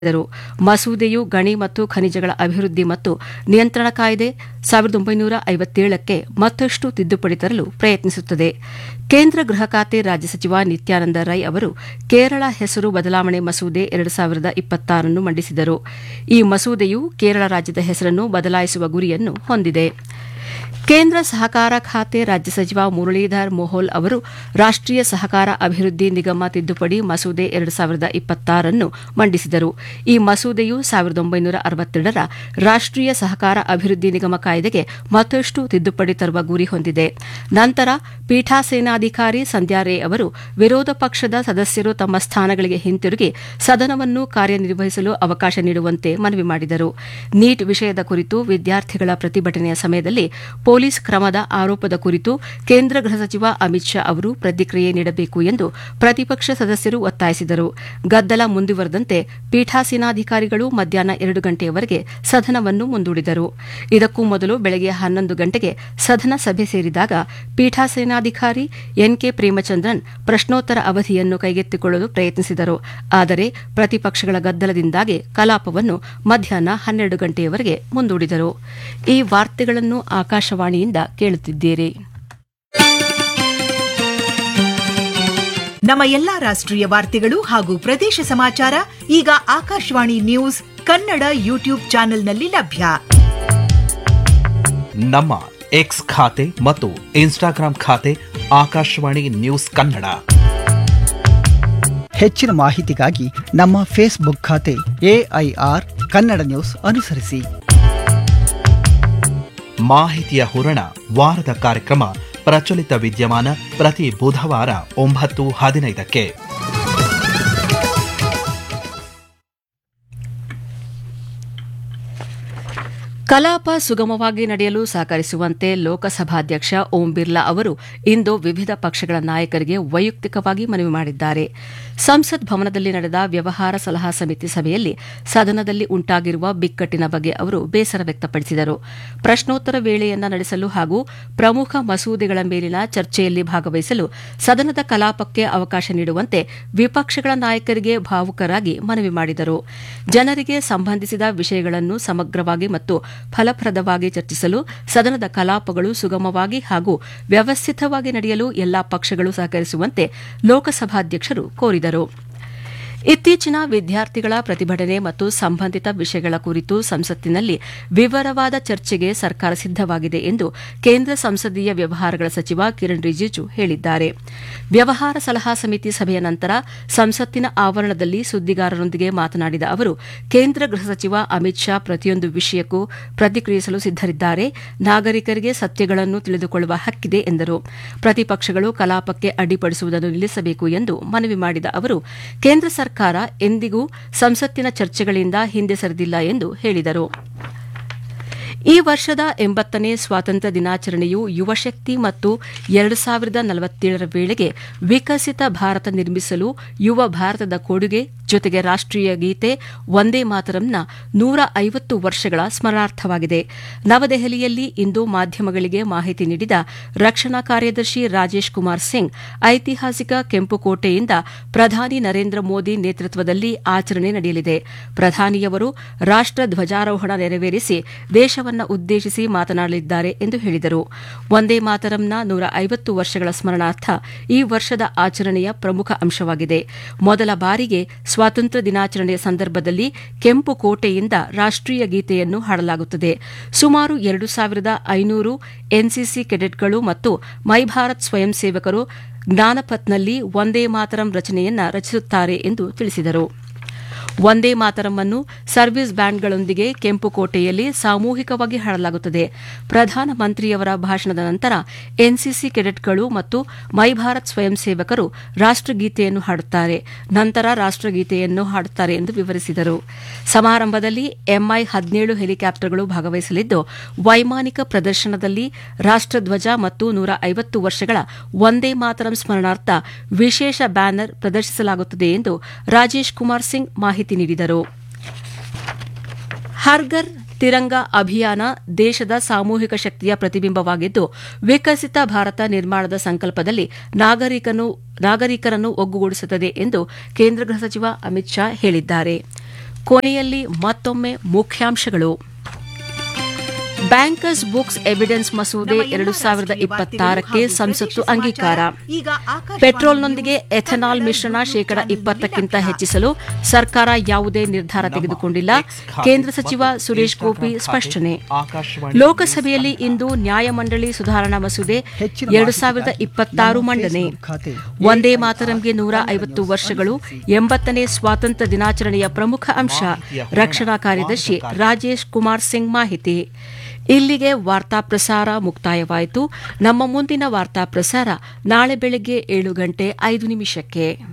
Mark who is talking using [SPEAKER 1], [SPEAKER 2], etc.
[SPEAKER 1] ದರು ಮಸೂದೆಯು ಗಣಿ ಮತ್ತು ಖನಿಜಗಳ ಅಭಿವೃದ್ಧಿ ಮತ್ತು ನಿಯಂತ್ರಣ ಕಾಯ್ದೆ ಸಾವಿರದ ಒಂಬೈನೂರ ಐವತ್ತೇಳಕ್ಕೆ ಮತ್ತಷ್ಟು ತಿದ್ದುಪಡಿ ತರಲು ಪ್ರಯತ್ನಿಸುತ್ತದೆ ಕೇಂದ್ರ ಗೃಹ ಖಾತೆ ರಾಜ್ಯ ಸಚಿವ ನಿತ್ಯಾನಂದ ರೈ ಅವರು ಕೇರಳ ಹೆಸರು ಬದಲಾವಣೆ ಮಸೂದೆ ಎರಡು ಸಾವಿರದ ಇಪ್ಪತ್ತಾರನ್ನು ಮಂಡಿಸಿದರು ಈ ಮಸೂದೆಯು ಕೇರಳ ರಾಜ್ಯದ ಹೆಸರನ್ನು ಬದಲಾಯಿಸುವ ಗುರಿಯನ್ನು ಹೊಂದಿದೆ ಕೇಂದ್ರ ಸಹಕಾರ ಖಾತೆ ರಾಜ್ಯ ಸಚಿವ ಮುರಳೀಧರ್ ಮೋಹೋಲ್ ಅವರು ರಾಷ್ಟೀಯ ಸಹಕಾರ ಅಭಿವೃದ್ಧಿ ನಿಗಮ ತಿದ್ದುಪಡಿ ಮಸೂದೆ ಎರಡು ಸಾವಿರದ ಇಪ್ಪತ್ತಾರನ್ನು ಮಂಡಿಸಿದರು ಈ ಮಸೂದೆಯು ಸಾವಿರದ ಒಂಬೈನೂರ ಅರವತ್ತೆರಡರ ರಾಷ್ಟೀಯ ಸಹಕಾರ ಅಭಿವೃದ್ಧಿ ನಿಗಮ ಕಾಯ್ದೆಗೆ ಮತ್ತಷ್ಟು ತಿದ್ದುಪಡಿ ತರುವ ಗುರಿ ಹೊಂದಿದೆ ನಂತರ ಪೀಠಾಸೇನಾಧಿಕಾರಿ ಸಂಧ್ಯಾ ರೇ ಅವರು ವಿರೋಧ ಪಕ್ಷದ ಸದಸ್ಯರು ತಮ್ಮ ಸ್ಥಾನಗಳಿಗೆ ಹಿಂತಿರುಗಿ ಸದನವನ್ನು ಕಾರ್ಯನಿರ್ವಹಿಸಲು ಅವಕಾಶ ನೀಡುವಂತೆ ಮನವಿ ಮಾಡಿದರು ನೀಟ್ ವಿಷಯದ ಕುರಿತು ವಿದ್ಯಾರ್ಥಿಗಳ ಪ್ರತಿಭಟನೆಯ ಸಮಯದಲ್ಲಿ ಪೊಲೀಸ್ ಕ್ರಮದ ಆರೋಪದ ಕುರಿತು ಕೇಂದ್ರ ಗೃಹ ಸಚಿವ ಅಮಿತ್ ಶಾ ಅವರು ಪ್ರತಿಕ್ರಿಯೆ ನೀಡಬೇಕು ಎಂದು ಪ್ರತಿಪಕ್ಷ ಸದಸ್ಯರು ಒತ್ತಾಯಿಸಿದರು ಗದ್ದಲ ಮುಂದುವರೆದಂತೆ ಪೀಠಾಸೀನಾಧಿಕಾರಿಗಳು ಮಧ್ಯಾಹ್ನ ಎರಡು ಗಂಟೆಯವರೆಗೆ ಸದನವನ್ನು ಮುಂದೂಡಿದರು ಇದಕ್ಕೂ ಮೊದಲು ಬೆಳಗ್ಗೆ ಹನ್ನೊಂದು ಗಂಟೆಗೆ ಸದನ ಸಭೆ ಸೇರಿದಾಗ ಪೀಠಾಸೇನಾಧಿಕಾರಿ ಎನ್ಕೆ ಪ್ರೇಮಚಂದ್ರನ್ ಪ್ರಶ್ನೋತ್ತರ ಅವಧಿಯನ್ನು ಕೈಗೆತ್ತಿಕೊಳ್ಳಲು ಪ್ರಯತ್ನಿಸಿದರು ಆದರೆ ಪ್ರತಿಪಕ್ಷಗಳ ಗದ್ದಲದಿಂದಾಗಿ ಕಲಾಪವನ್ನು ಮಧ್ಯಾಹ್ನ ಹನ್ನೆರಡು ಗಂಟೆಯವರೆಗೆ ಮುಂದೂಡಿದರು ಈ ವಾರ್ತೆಗಳನ್ನು ಆಕಾಶವಾಣಿಯಿಂದ ಕೇಳುತ್ತಿದ್ದೀರಿ
[SPEAKER 2] ನಮ್ಮ ಎಲ್ಲಾ ರಾಷ್ಟ್ರೀಯ ವಾರ್ತೆಗಳು ಹಾಗೂ ಪ್ರದೇಶ ಸಮಾಚಾರ ಈಗ ಆಕಾಶವಾಣಿ ನ್ಯೂಸ್ ಕನ್ನಡ ಯೂಟ್ಯೂಬ್ ಚಾನೆಲ್ನಲ್ಲಿ ಲಭ್ಯ
[SPEAKER 3] ನಮ್ಮ ಎಕ್ಸ್ ಖಾತೆ ಮತ್ತು ಇನ್ಸ್ಟಾಗ್ರಾಂ ಖಾತೆ ಆಕಾಶವಾಣಿ ನ್ಯೂಸ್ ಕನ್ನಡ
[SPEAKER 4] ಹೆಚ್ಚಿನ ಮಾಹಿತಿಗಾಗಿ ನಮ್ಮ ಫೇಸ್ಬುಕ್ ಖಾತೆ ಎಐಆರ್ ಕನ್ನಡ ನ್ಯೂಸ್ ಅನುಸರಿಸಿ
[SPEAKER 3] ಮಾಹಿತಿಯ ಹೂರಣ ವಾರದ ಕಾರ್ಯಕ್ರಮ ಪ್ರಚಲಿತ ವಿದ್ಯಮಾನ ಪ್ರತಿ ಬುಧವಾರ ಒಂಬತ್ತು ಹದಿನೈದಕ್ಕೆ
[SPEAKER 1] ಕಲಾಪ ಸುಗಮವಾಗಿ ನಡೆಯಲು ಸಹಕರಿಸುವಂತೆ ಲೋಕಸಭಾಧ್ಯಕ್ಷ ಓಂ ಬಿರ್ಲಾ ಅವರು ಇಂದು ವಿವಿಧ ಪಕ್ಷಗಳ ನಾಯಕರಿಗೆ ವೈಯಕ್ತಿಕವಾಗಿ ಮನವಿ ಮಾಡಿದ್ದಾರೆ ಸಂಸತ್ ಭವನದಲ್ಲಿ ನಡೆದ ವ್ಯವಹಾರ ಸಲಹಾ ಸಮಿತಿ ಸಭೆಯಲ್ಲಿ ಸದನದಲ್ಲಿ ಉಂಟಾಗಿರುವ ಬಿಕ್ಕಟ್ಟಿನ ಬಗ್ಗೆ ಅವರು ಬೇಸರ ವ್ಯಕ್ತಪಡಿಸಿದರು ಪ್ರಶ್ನೋತ್ತರ ವೇಳೆಯನ್ನ ನಡೆಸಲು ಹಾಗೂ ಪ್ರಮುಖ ಮಸೂದೆಗಳ ಮೇಲಿನ ಚರ್ಚೆಯಲ್ಲಿ ಭಾಗವಹಿಸಲು ಸದನದ ಕಲಾಪಕ್ಕೆ ಅವಕಾಶ ನೀಡುವಂತೆ ವಿಪಕ್ಷಗಳ ನಾಯಕರಿಗೆ ಭಾವುಕರಾಗಿ ಮನವಿ ಮಾಡಿದರು ಜನರಿಗೆ ಸಂಬಂಧಿಸಿದ ವಿಷಯಗಳನ್ನು ಸಮಗ್ರವಾಗಿ ಮತ್ತು ಫಲಪ್ರದವಾಗಿ ಚರ್ಚಿಸಲು ಸದನದ ಕಲಾಪಗಳು ಸುಗಮವಾಗಿ ಹಾಗೂ ವ್ಯವಸ್ಥಿತವಾಗಿ ನಡೆಯಲು ಎಲ್ಲಾ ಪಕ್ಷಗಳು ಸಹಕರಿಸುವಂತೆ ಲೋಕಸಭಾಧ್ಯಕ್ಷರು ಕೋರಿದರು ಇತ್ತೀಚಿನ ವಿದ್ಯಾರ್ಥಿಗಳ ಪ್ರತಿಭಟನೆ ಮತ್ತು ಸಂಬಂಧಿತ ವಿಷಯಗಳ ಕುರಿತು ಸಂಸತ್ತಿನಲ್ಲಿ ವಿವರವಾದ ಚರ್ಚೆಗೆ ಸರ್ಕಾರ ಸಿದ್ದವಾಗಿದೆ ಎಂದು ಕೇಂದ್ರ ಸಂಸದೀಯ ವ್ಯವಹಾರಗಳ ಸಚಿವ ಕಿರಣ್ ರಿಜಿಜು ಹೇಳಿದ್ದಾರೆ ವ್ಯವಹಾರ ಸಲಹಾ ಸಮಿತಿ ಸಭೆಯ ನಂತರ ಸಂಸತ್ತಿನ ಆವರಣದಲ್ಲಿ ಸುದ್ದಿಗಾರರೊಂದಿಗೆ ಮಾತನಾಡಿದ ಅವರು ಕೇಂದ್ರ ಗೃಹ ಸಚಿವ ಅಮಿತ್ ಶಾ ಪ್ರತಿಯೊಂದು ವಿಷಯಕ್ಕೂ ಪ್ರತಿಕ್ರಿಯಿಸಲು ಸಿದ್ದರಿದ್ದಾರೆ ನಾಗರಿಕರಿಗೆ ಸತ್ಯಗಳನ್ನು ತಿಳಿದುಕೊಳ್ಳುವ ಹಕ್ಕಿದೆ ಎಂದರು ಪ್ರತಿಪಕ್ಷಗಳು ಕಲಾಪಕ್ಕೆ ಅಡ್ಡಿಪಡಿಸುವುದನ್ನು ನಿಲ್ಲಿಸಬೇಕು ಎಂದು ಮನವಿ ಮಾಡಿದ ಅವರು ಕೇಂದ್ರ ಸರ್ಕಾರ ಎಂದಿಗೂ ಸಂಸತ್ತಿನ ಚರ್ಚೆಗಳಿಂದ ಹಿಂದೆ ಸರಿದಿಲ್ಲ ಎಂದು ಹೇಳಿದರು ಈ ವರ್ಷದ ಎಂಬತ್ತನೇ ಸ್ವಾತಂತ್ರ್ಯ ದಿನಾಚರಣೆಯು ಯುವಶಕ್ತಿ ಮತ್ತು ಎರಡು ಸಾವಿರದ ನಲವತ್ತೇಳರ ವೇಳೆಗೆ ವಿಕಸಿತ ಭಾರತ ನಿರ್ಮಿಸಲು ಯುವ ಭಾರತದ ಕೊಡುಗೆ ಜೊತೆಗೆ ರಾಷ್ಟೀಯ ಗೀತೆ ವಂದೇ ಮಾತರಂನ ನೂರ ಐವತ್ತು ವರ್ಷಗಳ ಸ್ಮರಣಾರ್ಥವಾಗಿದೆ ನವದೆಹಲಿಯಲ್ಲಿ ಇಂದು ಮಾಧ್ಯಮಗಳಿಗೆ ಮಾಹಿತಿ ನೀಡಿದ ರಕ್ಷಣಾ ಕಾರ್ಯದರ್ಶಿ ರಾಜೇಶ್ ಕುಮಾರ್ ಸಿಂಗ್ ಐತಿಹಾಸಿಕ ಕೆಂಪುಕೋಟೆಯಿಂದ ಪ್ರಧಾನಿ ನರೇಂದ್ರ ಮೋದಿ ನೇತೃತ್ವದಲ್ಲಿ ಆಚರಣೆ ನಡೆಯಲಿದೆ ಪ್ರಧಾನಿಯವರು ರಾಷ್ಟ ಧ್ವಜಾರೋಹಣ ನೆರವೇರಿಸಿ ದೇಶವನ್ನು ಉದ್ದೇಶಿಸಿ ಮಾತನಾಡಲಿದ್ದಾರೆ ಎಂದು ಹೇಳಿದರು ವಂದೇ ಮಾತರಂನ ನೂರ ಐವತ್ತು ವರ್ಷಗಳ ಸ್ಮರಣಾರ್ಥ ಈ ವರ್ಷದ ಆಚರಣೆಯ ಪ್ರಮುಖ ಅಂಶವಾಗಿದೆ ಮೊದಲ ಬಾರಿಗೆ ಸ್ವಾತಂತ್ರ್ಯ ದಿನಾಚರಣೆಯ ಸಂದರ್ಭದಲ್ಲಿ ಕೆಂಪು ಕೋಟೆಯಿಂದ ರಾಷ್ಟೀಯ ಗೀತೆಯನ್ನು ಹಾಡಲಾಗುತ್ತದೆ ಸುಮಾರು ಎರಡು ಸಾವಿರದ ಐನೂರು ಎನ್ಸಿಸಿ ಕೆಡೆಟ್ಗಳು ಮತ್ತು ಮೈ ಭಾರತ್ ಸ್ವಯಂ ಸೇವಕರು ಜ್ಞಾನಪಥ್ನಲ್ಲಿ ವಂದೇ ಮಾತರಂ ರಚನೆಯನ್ನ ರಚಿಸುತ್ತಾರೆ ಎಂದು ತಿಳಿಸಿದರು ವಂದೇ ಮಾತರಂ ಅನ್ನು ಸರ್ವಿಸ್ ಬ್ಯಾಂಡ್ಗಳೊಂದಿಗೆ ಕೆಂಪುಕೋಟೆಯಲ್ಲಿ ಸಾಮೂಹಿಕವಾಗಿ ಹಾಡಲಾಗುತ್ತದೆ ಪ್ರಧಾನಮಂತ್ರಿಯವರ ಭಾಷಣದ ನಂತರ ಎನ್ಸಿಸಿ ಕೆಡೆಟ್ಗಳು ಮತ್ತು ಮೈ ಭಾರತ್ ಸ್ವಯಂ ಸೇವಕರು ರಾಷ್ಟಗೀತೆಯನ್ನು ಹಾಡುತ್ತಾರೆ ನಂತರ ರಾಷ್ಟಗೀತೆಯನ್ನು ಹಾಡುತ್ತಾರೆ ಎಂದು ವಿವರಿಸಿದರು ಸಮಾರಂಭದಲ್ಲಿ ಎಂಐ ಹದಿನೇಳು ಹೆಲಿಕಾಪ್ಟರ್ಗಳು ಭಾಗವಹಿಸಲಿದ್ದು ವೈಮಾನಿಕ ಪ್ರದರ್ಶನದಲ್ಲಿ ರಾಷ್ಟಧ್ವಜ ಮತ್ತು ನೂರ ಐವತ್ತು ವರ್ಷಗಳ ವಂದೇ ಮಾತರಂ ಸ್ಮರಣಾರ್ಥ ವಿಶೇಷ ಬ್ಯಾನರ್ ಪ್ರದರ್ಶಿಸಲಾಗುತ್ತದೆ ಎಂದು ರಾಜೇಶ್ ಕುಮಾರ್ ಸಿಂಗ್ ಮಾಹಿತಿ ನೀಡಿದರು ಹರ್ಗರ್ ತಿರಂಗ ಅಭಿಯಾನ ದೇಶದ ಸಾಮೂಹಿಕ ಶಕ್ತಿಯ ಪ್ರತಿಬಿಂಬವಾಗಿದ್ದು ವಿಕಸಿತ ಭಾರತ ನಿರ್ಮಾಣದ ಸಂಕಲ್ಪದಲ್ಲಿ ನಾಗರಿಕರನ್ನು ಒಗ್ಗೂಡಿಸುತ್ತದೆ ಎಂದು ಕೇಂದ್ರ ಗೃಹ ಸಚಿವ ಅಮಿತ್ ಶಾ ಹೇಳಿದ್ದಾರೆ ಕೊನೆಯಲ್ಲಿ ಮತ್ತೊಮ್ಮೆ ಮುಖ್ಯಾಂಶಗಳು ಬ್ಯಾಂಕರ್ಸ್ ಬುಕ್ಸ್ ಎವಿಡೆನ್ಸ್ ಮಸೂದೆ
[SPEAKER 2] ನಮ್ಮ
[SPEAKER 1] ಎರಡು
[SPEAKER 2] ಎಲ್ಲಾ
[SPEAKER 1] ಸಾವಿರದ
[SPEAKER 2] ರಾಷ್ಟ್ರೀಯ
[SPEAKER 1] ಇಪ್ಪತ್ತಾರಕ್ಕೆ
[SPEAKER 2] ವಾರ್ತೆಗಳು ಹಾಗೂ
[SPEAKER 1] ಸಂಸತ್ತು
[SPEAKER 2] ಪ್ರದೇಶ
[SPEAKER 1] ಅಂಗೀಕಾರ
[SPEAKER 2] ಸಮಾಚಾರ ಈಗ ಆಕಾಶವಾಣಿ
[SPEAKER 1] ಪೆಟ್ರೋಲ್ನೊಂದಿಗೆ
[SPEAKER 2] ನ್ಯೂಸ್
[SPEAKER 1] ಎಥೆನಾಲ್
[SPEAKER 2] ಕನ್ನಡ
[SPEAKER 1] ಮಿಶ್ರಣ
[SPEAKER 2] ಯೂಟ್ಯೂಬ್
[SPEAKER 1] ಶೇಕಡ
[SPEAKER 2] ಚಾನೆಲ್ನಲ್ಲಿ
[SPEAKER 1] ಇಪ್ಪತ್ತಕ್ಕಿಂತ
[SPEAKER 2] ಲಭ್ಯ.
[SPEAKER 1] ಹೆಚ್ಚಿಸಲು ಸರ್ಕಾರ ಯಾವುದೇ ನಿರ್ಧಾರ ತೆಗೆದುಕೊಂಡಿಲ್ಲ
[SPEAKER 3] ಎಕ್ಸ್ ಖಾತೆ
[SPEAKER 1] ಕೇಂದ್ರ ಸಚಿವ
[SPEAKER 3] ಮತ್ತು
[SPEAKER 1] ಸುರೇಶ್ ಗೋಪಿ
[SPEAKER 3] ಇನ್ಸ್ಟಾಗ್ರಾಂ
[SPEAKER 1] ಸ್ಪಷ್ಟನೆ
[SPEAKER 3] ಖಾತೆ ಆಕಾಶವಾಣಿ
[SPEAKER 1] ಲೋಕಸಭೆಯಲ್ಲಿ
[SPEAKER 3] ನ್ಯೂಸ್
[SPEAKER 1] ಇಂದು ನ್ಯಾಯಮಂಡಳಿ ಸುಧಾರಣಾ ಮಸೂದೆ
[SPEAKER 4] ಹೆಚ್ಚಿನ
[SPEAKER 1] ಎರಡು
[SPEAKER 4] ಮಾಹಿತಿಗಾಗಿ
[SPEAKER 1] ಸಾವಿರದ ಇಪ್ಪತ್ತಾರು
[SPEAKER 4] ನಮ್ಮ
[SPEAKER 1] ಮಂಡನೆ
[SPEAKER 4] ಫೇಸ್ಬುಕ್ ಖಾತೆ
[SPEAKER 1] ಒಂದೇ
[SPEAKER 4] AIR
[SPEAKER 1] ಮಾತರಂಗೆ ನೂರ
[SPEAKER 4] ಕನ್ನಡ
[SPEAKER 1] ಐವತ್ತು
[SPEAKER 4] ನ್ಯೂಸ್
[SPEAKER 1] ವರ್ಷಗಳು
[SPEAKER 4] ಅನುಸರಿಸಿ.
[SPEAKER 1] ಎಂಬತ್ತನೇ ಸ್ವಾತಂತ್ರ್ಯ ದಿನಾಚರಣೆಯ ಪ್ರಮುಖ ಅಂಶ
[SPEAKER 3] ಮಾಹಿತಿಯ ಹೊರಣ,
[SPEAKER 1] ರಕ್ಷಣಾ ಕಾರ್ಯದರ್ಶಿ
[SPEAKER 3] ವಾರ್ತಾ
[SPEAKER 1] ರಾಜೇಶ್ ಕುಮಾರ್ ಸಿಂಗ್ ಮಾಹಿತಿ ಇಲ್ಲಿಗೆ ವಾರ್ತಾ ಪ್ರಸಾರ ಮುಕ್ತಾಯವಾಯಿತು ನಮ್ಮ ಮುಂದಿನ ವಾರ್ತಾ ಪ್ರಸಾರ ನಾಳೆ ಬೆಳಗ್ಗೆ ಏಳು ಗಂಟೆ ಐದು ನಿಮಿಷಕ್ಕೆ